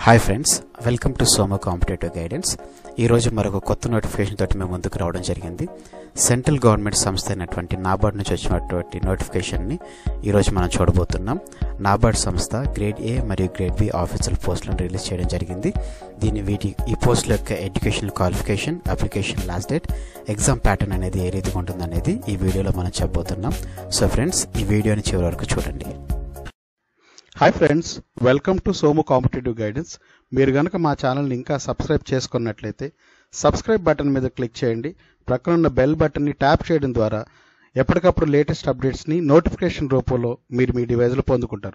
hi friends welcome to Somu competitive guidance ఈరోజు మరొక కొత్త నోటిఫికేషన్ తోటి మేము ముందుకు రావడం జరిగింది సెంట్రల్ గవర్నమెంట్ సంస్థ అయినటువంటి నాబార్డ్ నుంచి వచ్చినటువంటి నోటిఫికేషన్ని ఈరోజు మనం చూడబోతున్నాం నాబార్డ్ సంస్థ గ్రేడ్ ఏ మరియు గ్రేడ్ బి ఆఫీసర్ పోస్టులను రిలీజ్ చేయడం జరిగింది దీని వీటి ఈ పోస్టుల యొక్క educational qualification application last date exam pattern అనేది ఏ రీతిగా ఉంటుందనేది ఈ వీడియోలో మనం చెప్పబోతున్నాం సో ఫ్రెండ్స్ ఈ వీడియోని చివరి వరకు చూడండి hi friends welcome to Somu competitive guidance మీరు కనుక మా ఛానల్ని ఇంకా సబ్స్క్రైబ్ చేసుకున్నట్లయితే సబ్స్క్రైబ్ బటన్ మీద క్లిక్ చేయండి ప్రక్కన ఉన్న బెల్ బటన్ని ట్యాప్ చేయడం ద్వారా ఎప్పటికప్పుడు లేటెస్ట్ అప్డేట్స్ని నోటిఫికేషన్ రూపంలో మీరు మీ డివైజ్లో పొందుకుంటారు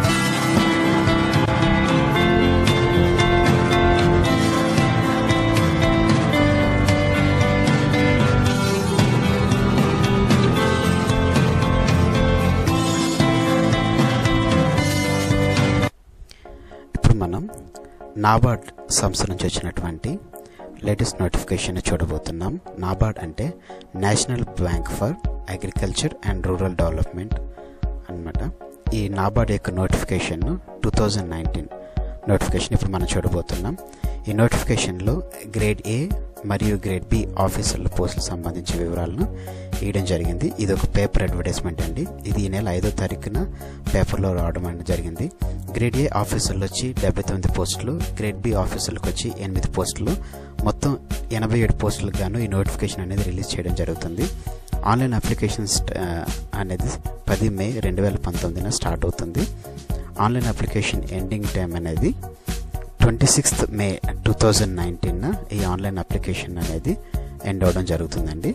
ఇప్పుడు మనం నాబార్డ్ సంస్థ నుంచి వచ్చినటువంటి లేటెస్ట్ నోటిఫికేషన్ చూడబోతున్నాం నాబార్డ్ అంటే national bank for agriculture and rural development అన్నమాట ఈ నాబార్డ్ యొక్క notification two thousand nineteen notification ఇప్పుడు మనం చూడబోతున్నాం ఈ నోటిఫికేషన్లో గ్రేడ్ ఏ మరియు గ్రేడ్ బి ఆఫీసర్ల పోస్టులకు సంబంధించిన వివరాలను ఇవ్వడం జరిగింది ఇది ఒక పేపర్ అడ్వర్టైజ్మెంట్ అండి ఇది ఈ నెల ఐదో తారీఖున పేపర్లో రావడం అనేది జరిగింది గ్రేడ్ ఏ ఆఫీసర్లు వచ్చి డెబ్బై తొమ్మిది పోస్టులు గ్రేడ్ బి ఆఫీసర్లకు వచ్చి ఎనిమిది పోస్టులు మొత్తం ఎనభై ఏడు పోస్టులకు గాను ఈ నోటిఫికేషన్ అనేది రిలీజ్ చేయడం జరుగుతుంది ఆన్లైన్ అప్లికేషన్స్ అనేది పది మే రెండు వేల పంతొమ్మిదిన స్టార్ట్ అవుతుంది ఆన్లైన్ అప్లికేషన్ ఎండింగ్ టైం అనేది twenty sixth May two thousand nineteen ఈ ఆన్లైన్ అప్లికేషన్ అనేది ఎండ్ అవడం జరుగుతుందండి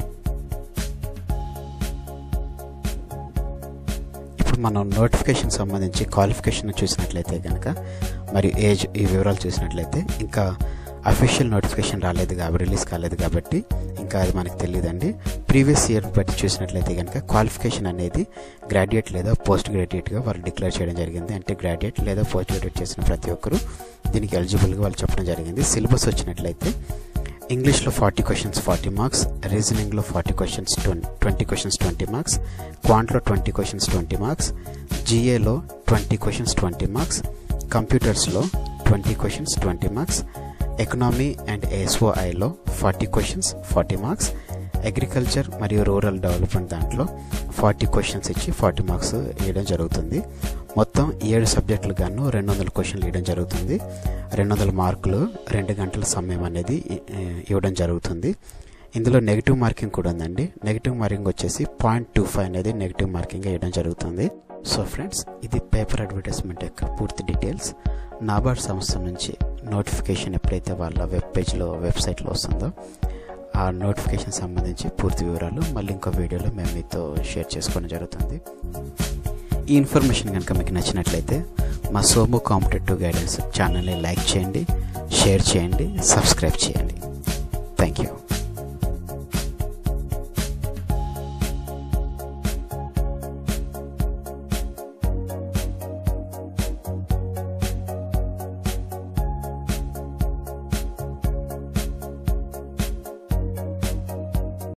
ఇప్పుడు మనం నోటిఫికేషన్ సంబంధించి క్వాలిఫికేషన్ చూసినట్లయితే కనుక మరియు ఏజ్ ఈ వివరాలు చూసినట్లయితే ఇంకా అఫీషియల్ నోటిఫికేషన్ రాలేదు కాబట్టి రిలీజ్ కాలేదు కాబట్టి ఇంకా అది మనకు తెలియదండి ప్రీవియస్ ఇయర్ బట్టి చూసినట్లయితే కనుక క్వాలిఫికేషన్ అనేది గ్రాడ్యుయేట్ లేదా పోస్ట్ గ్రాడ్యుయేట్గా వాళ్ళు డిక్లేర్ చేయడం జరిగింది అంటే గ్రాడ్యుయేట్ లేదా పోస్ట్ గ్రాడ్యుయేట్ చేసిన ప్రతి ఒక్కరు దీనికి ఎలిజిబుల్గా వాళ్ళు చెప్పడం జరిగింది సిలబస్ వచ్చినట్లయితే ఇంగ్లీష్లో ఫార్టీ క్వశ్చన్స్ ఫార్టీ మార్క్స్ రీజనింగ్లో forty questions twenty questions twenty marks క్వాంట్లో ట్వంటీ క్వశ్చన్స్ ట్వంటీ మార్క్స్ జిఏలో ట్వంటీ క్వశ్చన్స్ ట్వంటీ మార్క్స్ కంప్యూటర్స్లో twenty questions twenty marks economy and ఎస్ఓఐలో forty questions forty marks agriculture మరియు రూరల్ డెవలప్మెంట్ దాంట్లో forty questions ఇచ్చి forty marks ఇవ్వడం జరుగుతుంది మొత్తం ఏడు సబ్జెక్టులు గాను రెండు వందల క్వశ్చన్లు ఇవ్వడం జరుగుతుంది రెండు వందల మార్కులు రెండు గంటల సమయం అనేది ఇవ్వడం జరుగుతుంది ఇందులో నెగిటివ్ మార్కింగ్ కూడా ఉందండి నెగిటివ్ మార్కింగ్ వచ్చేసి పాయింట్ టూ ఫైవ్ అనేది నెగిటివ్ మార్కింగ్ ఇవ్వడం జరుగుతుంది సో ఫ్రెండ్స్ ఇది పేపర్ అడ్వర్టైజ్మెంట్ యొక్క పూర్తి డీటెయిల్స్ నాబార్డ్ సంస్థ నుంచి నోటిఫికేషన్ ఎప్పుడైతే వాళ్ళ వెబ్ పేజ్లో వెబ్సైట్లో వస్తుందో ఆ నోటిఫికేషన్ సంబంధించి పూర్తి వివరాలు మళ్ళీ ఇంకో వీడియోలో మేము మీతో షేర్ చేసుకోవడం జరుగుతుంది ఈ ఇన్ఫర్మేషన్ కనుక మీకు నచ్చినట్లయితే మా సోము కాంపిటేటివ్ గైడెన్స్ ఛానల్ని లైక్ చేయండి షేర్ చేయండి సబ్స్క్రైబ్ చేయండి థ్యాంక్ యూ